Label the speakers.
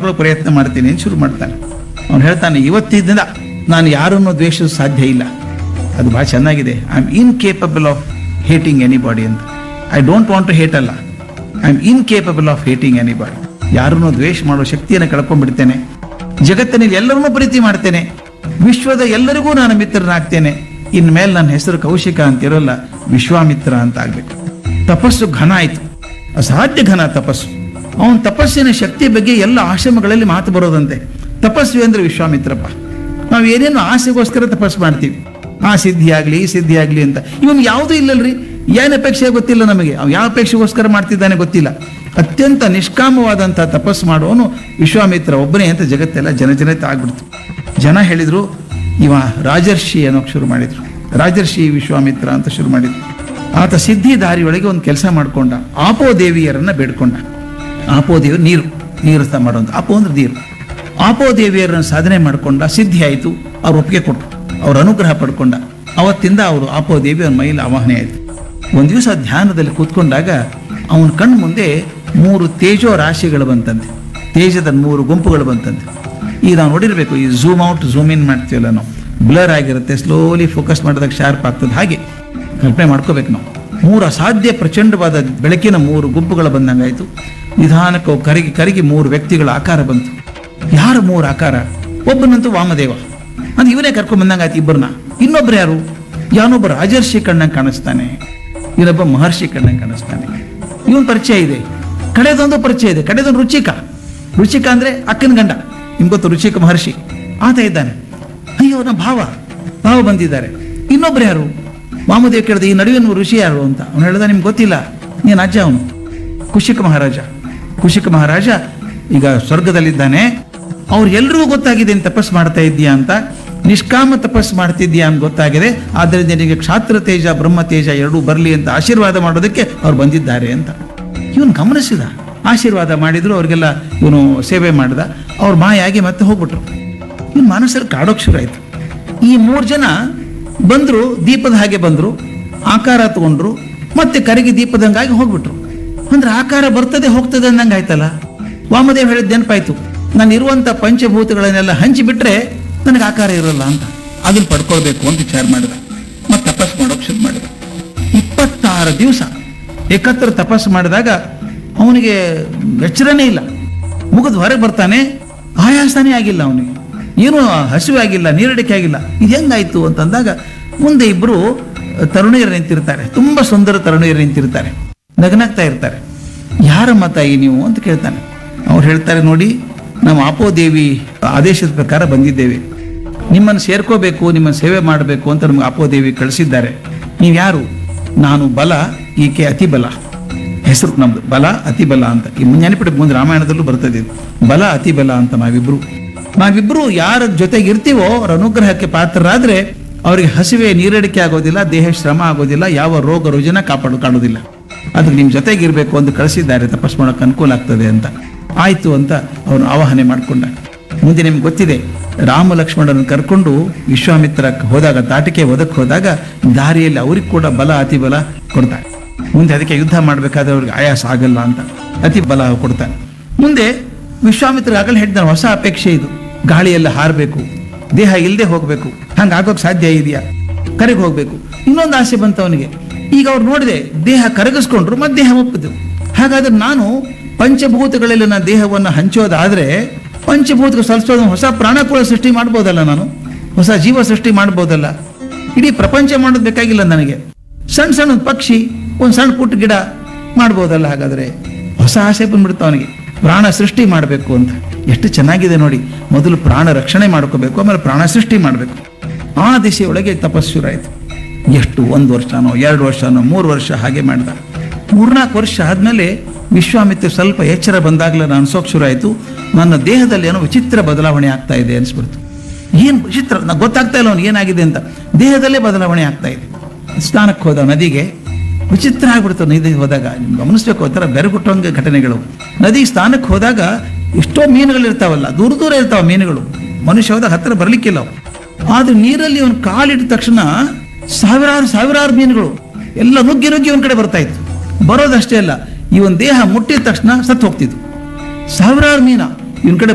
Speaker 1: ಮಾಡ್ಕೊಳ್ಳೋ ಪ್ರಯತ್ನ ಮಾಡ್ತೀನಿ ಅಂತ ಶುರು ಮಾಡ್ತಾನೆ ಅವನು ಹೇಳ್ತಾನೆ ಇವತ್ತಿದ್ದ ನಾನು ಯಾರನ್ನು ದ್ವೇಷಿಸಲು ಸಾಧ್ಯ ಇಲ್ಲ ಅದು ಭಾಳ ಚೆನ್ನಾಗಿದೆ I am incapable of hating anybody ಅಂತ I don't want to hate ಅಲ್ಲ I am incapable of hating anybody ಯಾರನ್ನು ದ್ವೇಷ ಮಾಡೋ ಶಕ್ತಿಯನ್ನು ಕಳ್ಕೊಂಡ್ಬಿಡ್ತೇನೆ ಜಗತ್ತಿನಲ್ಲಿ ಎಲ್ಲರನ್ನೂ ಪ್ರೀತಿ ಮಾಡ್ತೇನೆ ವಿಶ್ವದ ಎಲ್ಲರಿಗೂ ನಾನು ಮಿತ್ರನಾಗ್ತೇನೆ ಇನ್ಮೇಲೆ ನನ್ನ ಹೆಸರು ಕೌಶಿಕ ಅಂತ ಇರೋಲ್ಲ ವಿಶ್ವಾಮಿತ್ರ ಅಂತ ಆಗ್ಬೇಕು ತಪಸ್ಸು ಘನ ಆಯ್ತು ಅಸಾಧ್ಯ ಘನ ತಪಸ್ಸು ಅವನ ತಪಸ್ಸಿನ ಶಕ್ತಿ ಬಗ್ಗೆ ಎಲ್ಲ ಆಶ್ರಮಗಳಲ್ಲಿ ಮಾತು ಬರೋದಂತೆ ತಪಸ್ವಿ ಅಂದ್ರೆ ವಿಶ್ವಾಮಿತ್ರಪ್ಪ ನಾವು ಏನೇನು ಆಸೆಗೋಸ್ಕರ ತಪಸ್ಸು ಮಾಡ್ತೀವಿ ಆ ಸಿದ್ಧಿ ಆಗ್ಲಿ ಈ ಸಿದ್ಧಿ ಆಗ್ಲಿ ಅಂತ ಇವನ್ ಯಾವುದೂ ಇಲ್ಲಲ್ರಿ ಏನ್ ಅಪೇಕ್ಷೆ ಗೊತ್ತಿಲ್ಲ ನಮಗೆ ಅವ್ ಯಾವ ಅಪೇಕ್ಷೆಗೋಸ್ಕರ ಮಾಡ್ತಿದ್ದಾನೆ ಗೊತ್ತಿಲ್ಲ ಅತ್ಯಂತ ನಿಷ್ಕಾಮವಾದಂಥ ತಪಸ್ಸು ಮಾಡುವವನು ವಿಶ್ವಾಮಿತ್ರ ಒಬ್ಬನೇ ಅಂತ ಜಗತ್ತೆಲ್ಲ ಜನಜನತೆ ಆಗ್ಬಿಡ್ತು ಜನ ಹೇಳಿದ್ರು ಇವ ರಾಜರ್ಷಿ ಅನ್ನೋಕೆ ಶುರು ಮಾಡಿದ್ರು ರಾಜರ್ಷಿ ವಿಶ್ವಾಮಿತ್ರ ಅಂತ ಶುರು ಮಾಡಿದ್ರು ಆತ ಸಿದ್ಧಿ ದಾರಿಯೊಳಗೆ ಒಂದು ಕೆಲಸ ಮಾಡ್ಕೊಂಡ ಆಪೋ ದೇವಿಯರನ್ನ ಬೇಡ್ಕೊಂಡ ಆಪೋ ದೇವಿ ನೀರು ನೀರು ಸ ಮಾಡೋದು ಆಪೋ ಅಂದ್ರೆ ನೀರು ಆಪೋ ದೇವಿಯರನ್ನ ಸಾಧನೆ ಮಾಡ್ಕೊಂಡ ಸಿದ್ಧಿ ಆಯಿತು ಅವ್ರು ಒಪ್ಪಿಗೆ ಕೊಟ್ಟರು ಅವ್ರ ಅನುಗ್ರಹ ಪಡ್ಕೊಂಡ ಅವತ್ತಿಂದ ಅವರು ಆಪೋ ದೇವಿ ಅವನ ಮೈಲಿ ಆವಾಹನೆ ಆಯಿತು ಒಂದು ದಿವಸ ಧ್ಯಾನದಲ್ಲಿ ಕೂತ್ಕೊಂಡಾಗ ಅವನ ಕಣ್ಣು ಮುಂದೆ ಮೂರು ತೇಜೋ ರಾಶಿಗಳು ಬಂತಂತೆ ತೇಜದ ಮೂರು ಗುಂಪುಗಳು ಬಂತಂತೆ ಈಗ ನಾವು ನೋಡಿರ್ಬೇಕು ಈ ಝೂಮ್ ಔಟ್ ಝೂಮ್ ಇನ್ ಮಾಡ್ತೀವಲ್ಲ ನಾವು ಬ್ಲರ್ ಆಗಿರುತ್ತೆ ಸ್ಲೋಲಿ ಫೋಕಸ್ ಮಾಡಿದಾಗ ಶಾರ್ಪ್ ಆಗ್ತದೆ ಹಾಗೆ ಕಲ್ಪನೆ ಮಾಡ್ಕೋಬೇಕು ನಾವು ಮೂರು ಅಸಾಧ್ಯ ಪ್ರಚಂಡವಾದ ಬೆಳಕಿನ ಮೂರು ಗುಂಪುಗಳು ಬಂದಂಗಾಯ್ತು ನಿಧಾನಕ್ಕೆ ಅವು ಕರಗಿ ಕರಗಿ ಮೂರು ವ್ಯಕ್ತಿಗಳ ಆಕಾರ ಬಂತು ಯಾರು ಮೂರು ಆಕಾರ ಒಬ್ಬನಂತೂ ವಾಮದೇವ ಅಂದ್ರೆ ಇವನೇ ಕರ್ಕೊಂಡ್ ಬಂದಂಗಾಯ್ತು ಇಬ್ಬರನ್ನ ಇನ್ನೊಬ್ರು ಯಾರು ಯಾವನೊಬ್ಬ ರಾಜರ್ಷಿ ಕಣ್ಣಂಗೆ ಕಾಣಿಸ್ತಾನೆ ಇವನೊಬ್ಬ ಮಹರ್ಷಿ ಕಣ್ಣಂಗೆ ಕಾಣಿಸ್ತಾನೆ ಇವನ್ ಪರಿಚಯ ಇದೆ ಕಡೆದೊಂದು ಪರಿಚಯ ಇದೆ ಕಡೆದೊಂದು ರುಚಿಕ ರುಚಿಕ ಅಂದ್ರೆ ಅಕ್ಕನ ಗಂಡ ನಿಮ್ಗೆ ಗೊತ್ತು ರುಚಿಕ ಮಹರ್ಷಿ ಆತ ಇದ್ದಾನೆ ಅಯ್ಯೋ ನಮ್ಮ ಭಾವ ಭಾವ ಬಂದಿದ್ದಾರೆ ಇನ್ನೊಬ್ರು ಯಾರು ವಾಮದೇವ್ ಕೇಳಿದ ಈ ನಡುವಿನ ಋಷಿ ಯಾರು ಅಂತ ಅವನು ಹೇಳ್ದ ನಿಮ್ಗೆ ಗೊತ್ತಿಲ್ಲ ನೀನು ಅಜ್ಜ ಅವನು ಕುಶಿಕ ಮಹಾರಾಜ ಕುಶಿಕ ಮಹಾರಾಜ ಈಗ ಸ್ವರ್ಗದಲ್ಲಿದ್ದಾನೆ ಅವ್ರು ಎಲ್ರಿಗೂ ಗೊತ್ತಾಗಿದೆ ನೀನ್ ತಪಸ್ ಮಾಡ್ತಾ ಇದ್ದೀಯಾ ಅಂತ ನಿಷ್ಕಾಮ ತಪಸ್ ಮಾಡ್ತಿದ್ದೀಯಾ ಅಂತ ಗೊತ್ತಾಗಿದೆ ಆದ್ದರಿಂದ ನಿನಗೆ ಕ್ಷಾತ್ರ ತೇಜ ಬ್ರಹ್ಮ ತೇಜ ಎರಡೂ ಬರಲಿ ಅಂತ ಆಶೀರ್ವಾದ ಮಾಡೋದಕ್ಕೆ ಅವ್ರು ಬಂದಿದ್ದಾರೆ ಅಂತ ಇವನು ಗಮನಿಸಿದ ಆಶೀರ್ವಾದ ಮಾಡಿದ್ರು ಅವ್ರಿಗೆಲ್ಲ ಇವನು ಸೇವೆ ಮಾಡಿದ ಅವ್ರ ಮಾಯಾಗಿ ಮತ್ತೆ ಹೋಗ್ಬಿಟ್ರು ಇವನ್ ಮನಸ್ಸಲ್ಲಿ ಕಾಡೋಕ್ ಶುರು ಆಯ್ತು ಈ ಮೂರು ಜನ ಬಂದ್ರು ದೀಪದ ಹಾಗೆ ಬಂದ್ರು ಆಕಾರ ತಗೊಂಡ್ರು ಮತ್ತೆ ಕರಗಿ ದೀಪದಂಗಾಗಿ ಹೋಗ್ಬಿಟ್ರು ಅಂದ್ರೆ ಆಕಾರ ಬರ್ತದೆ ಹೋಗ್ತದೆ ಅಂದಂಗೆ ಆಯ್ತಲ್ಲ ವಾಮದೇವ್ ಹೇಳಿದ ನೆನಪಾಯ್ತು ನಾನು ಇರುವಂತ ಪಂಚಭೂತಗಳನ್ನೆಲ್ಲ ಹಂಚಿಬಿಟ್ರೆ ನನಗೆ ಆಕಾರ ಇರೋಲ್ಲ ಅಂತ ಅದನ್ನ ಪಡ್ಕೊಳ್ಬೇಕು ಅಂತ ವಿಚಾರ ಮಾಡಿದ ಮತ್ತೆ ತಪಸ್ ಮಾಡೋಕ್ ಶುರು ಮಾಡಿದ ಇಪ್ಪತ್ತಾರು ದಿವಸ ಏಕತ್ರ ತಪಸ್ಸು ಮಾಡಿದಾಗ ಅವನಿಗೆ ಎಚ್ಚರನೇ ಇಲ್ಲ ಮುಗಿದು ಹೊರಗೆ ಬರ್ತಾನೆ ಆಯಾಸನೇ ಆಗಿಲ್ಲ ಅವನಿಗೆ ಏನೂ ಹಸಿವೆ ಆಗಿಲ್ಲ ನೀರಡಿಕೆ ಆಗಿಲ್ಲ ಇದು ಹೆಂಗಾಯ್ತು ಅಂತಂದಾಗ ಮುಂದೆ ಇಬ್ಬರು ತರುಣಿಯರು ನಿಂತಿರ್ತಾರೆ ತುಂಬಾ ಸುಂದರ ತರುಣಿಯರು ನಿಂತಿರ್ತಾರೆ ನಗನಗ್ತಾ ಇರ್ತಾರೆ ಯಾರಮ್ಮ ತಾಯಿ ನೀವು ಅಂತ ಕೇಳ್ತಾನೆ ಅವ್ರು ಹೇಳ್ತಾರೆ ನೋಡಿ ನಾವು ಆಪೋದೇವಿ ಆದೇಶದ ಪ್ರಕಾರ ಬಂದಿದ್ದೇವೆ ನಿಮ್ಮನ್ನು ಸೇರ್ಕೋಬೇಕು ನಿಮ್ಮನ್ನು ಸೇವೆ ಮಾಡಬೇಕು ಅಂತ ನಮ್ಗೆ ಆಪೋದೇವಿ ಕಳಿಸಿದ್ದಾರೆ ನೀವು ಯಾರು ನಾನು ಬಲ ಈಕೆ ಅತಿ ಬಲ ಹೆಸರು ನಮ್ದು ಬಲ ಅತಿ ಬಲ ಅಂತ ಈ ನೆನಪಿಟ್ಟು ಮುಂದೆ ರಾಮಾಯಣದಲ್ಲೂ ಬರ್ತದೆ ಇದು. ಬಲ ಅತಿ ಬಲ ಅಂತ ನಾವಿಬ್ರು ನಾವಿಬ್ರು ಯಾರ ಜೊತೆಗೆ ಇರ್ತೀವೋ ಅವ್ರ ಅನುಗ್ರಹಕ್ಕೆ ಪಾತ್ರರಾದ್ರೆ ಅವರಿಗೆ ಹಸಿವೆ ನೀರಡಿಕೆ ಆಗೋದಿಲ್ಲ ದೇಹ ಶ್ರಮ ಆಗೋದಿಲ್ಲ ಯಾವ ರೋಗ ರುಜಿನ ಕಾಪಾಡು ಕಾಣೋದಿಲ್ಲ ಅದಕ್ಕೆ ನಿಮ್ಮ ಜೊತೆಗೆ ಇರಬೇಕು ಅಂತ ಕಳಿಸಿದ್ದಾರೆ ತಪಸ್ ಮಾಡೋಕೆ ಅನುಕೂಲ ಆಗ್ತದೆ ಅಂತ ಆಯ್ತು ಅಂತ ಅವನು ಆವಾಹನೆ ಮಾಡಿಕೊಂಡ ಮುಂದೆ ನಿಮ್ಗೆ ಗೊತ್ತಿದೆ ರಾಮ ಲಕ್ಷ್ಮಣರನ್ನು ಕರ್ಕೊಂಡು ವಿಶ್ವಾಮಿತ್ರ ಹೋದಾಗ ತಾಟಿಕೆ ಒದಕ್ಕೆ ಹೋದಾಗ ದಾರಿಯಲ್ಲಿ ಅವ್ರಿಗೆ ಕೂಡ ಬಲ ಅತಿ ಬಲ ಕೊಡ್ತಾರೆ ಮುಂದೆ ಅದಕ್ಕೆ ಯುದ್ಧ ಮಾಡಬೇಕಾದ್ರೆ ಅವ್ರಿಗೆ ಆಯಾಸ ಆಗಲ್ಲ ಅಂತ ಅತಿ ಬಲ ಕೊಡ್ತಾನೆ ಮುಂದೆ ವಿಶ್ವಾಮಿತ್ರ ಆಗಲೇ ಹೇಳಿದ್ದಾನೆ ಹೊಸ ಅಪೇಕ್ಷೆ ಇದು ಗಾಳಿಯೆಲ್ಲ ಹಾರಬೇಕು ದೇಹ ಇಲ್ಲದೆ ಹೋಗಬೇಕು ಹಂಗೆ ಆಗೋಕ್ ಸಾಧ್ಯ ಇದೆಯಾ ಕರೆಗೆ ಹೋಗ್ಬೇಕು ಇನ್ನೊಂದು ಆಸೆ ಬಂತು ಅವನಿಗೆ ಈಗ ಅವ್ರು ನೋಡಿದೆ ದೇಹ ಕರಗಿಸ್ಕೊಂಡ್ರು ಮತ್ತೆ ದೇಹ ಒಪ್ಪಿದ್ರು ಹಾಗಾದ್ರೆ ನಾನು ಪಂಚಭೂತಗಳಲ್ಲಿ ನನ್ನ ದೇಹವನ್ನು ಹಂಚೋದಾದ್ರೆ ಪಂಚಭೂತಗಳು ಸಲ್ಸೋದು ಹೊಸ ಪ್ರಾಣ ಕೂಡ ಸೃಷ್ಟಿ ಮಾಡ್ಬೋದಲ್ಲ ನಾನು ಹೊಸ ಜೀವ ಸೃಷ್ಟಿ ಮಾಡ್ಬೋದಲ್ಲ ಇಡೀ ಪ್ರಪಂಚ ಮಾಡೋದು ಬೇಕಾಗಿಲ್ಲ ನನಗೆ ಸಣ್ಣ ಸಣ್ಣ ಒಂದ್ ಪಕ್ಷಿ ಒಂದು ಸಣ್ಣ ಪುಟ್ಟ ಗಿಡ ಮಾಡ್ಬೋದಲ್ಲ ಹಾಗಾದ್ರೆ ಹೊಸ ಆಸೆ ಬಂದ್ಬಿಡ್ತು ಅವನಿಗೆ ಪ್ರಾಣ ಸೃಷ್ಟಿ ಮಾಡಬೇಕು ಅಂತ ಎಷ್ಟು ಚೆನ್ನಾಗಿದೆ ನೋಡಿ ಮೊದಲು ಪ್ರಾಣ ರಕ್ಷಣೆ ಮಾಡ್ಕೋಬೇಕು ಆಮೇಲೆ ಪ್ರಾಣ ಸೃಷ್ಟಿ ಮಾಡಬೇಕು ಆ ದಿಶೆಯೊಳಗೆ ತಪಸ್ಸು ಶುರು ಆಯ್ತು ಎಷ್ಟು ಒಂದು ವರ್ಷನೋ ಎರಡು ವರ್ಷನೋ ಮೂರು ವರ್ಷ ಹಾಗೆ ಮಾಡ್ದ ಮೂರ್ನಾಲ್ಕು ವರ್ಷ ಆದ್ಮೇಲೆ ವಿಶ್ವಾಮಿತ್ರ ಸ್ವಲ್ಪ ಎಚ್ಚರ ಬಂದಾಗಲೇ ನಾನು ಅನ್ಸೋಕ್ ಶುರು ಆಯ್ತು ನನ್ನ ದೇಹದಲ್ಲಿ ಏನೋ ವಿಚಿತ್ರ ಬದಲಾವಣೆ ಆಗ್ತಾ ಇದೆ ಅನ್ಸ್ಬಿಡ್ತು ಏನ್ ವಿಚಿತ್ರ ನಾ ಗೊತ್ತಾಗ್ತಾ ಇಲ್ಲ ಅವ್ನಿಗೆ ಏನಾಗಿದೆ ಅಂತ ದೇಹದಲ್ಲೇ ಬದಲಾವಣೆ ಆಗ್ತಾ ಇದೆ ಸ್ನಾನಕ್ಕೆ ಹೋದ ನದಿಗೆ ವಿಚಿತ್ರ ಆಗ್ಬಿಡ್ತು ನದಿ ಹೋದಾಗ ನಿಮ್ಗೆ ಗಮನಿಸ್ಬೇಕು ಒಂಥರ ಬೆರಗುಟ್ಟಂಗೆ ಘಟನೆಗಳು ನದಿ ಸ್ನಾನಕ್ಕೆ ಹೋದಾಗ ಎಷ್ಟೋ ಮೀನುಗಳು ಇರ್ತಾವಲ್ಲ ದೂರ ದೂರ ಇರ್ತಾವ ಮೀನುಗಳು ಮನುಷ್ಯ ಹೋದಾಗ ಹತ್ತಿರ ಬರ್ಲಿಕ್ಕಿಲ್ಲ ಅವು. ಆದ್ರೆ ನೀರಲ್ಲಿ ಅವನು ಕಾಲಿಟ್ಟ ತಕ್ಷಣ ಸಾವಿರಾರು ಸಾವಿರಾರು ಮೀನುಗಳು ಎಲ್ಲ ನುಗ್ಗಿ ನುಗ್ಗಿ ಒಂದ್ ಕಡೆ ಬರ್ತಾ ಇತ್ತು ಬರೋದಷ್ಟೇ ಅಲ್ಲ ಇವನ್ ದೇಹ ಮುಟ್ಟಿದ ತಕ್ಷಣ ಸತ್ತು ಹೋಗ್ತಿದ್ವು ಸಾವಿರಾರು ಮೀನ ಇವನ್ ಕಡೆ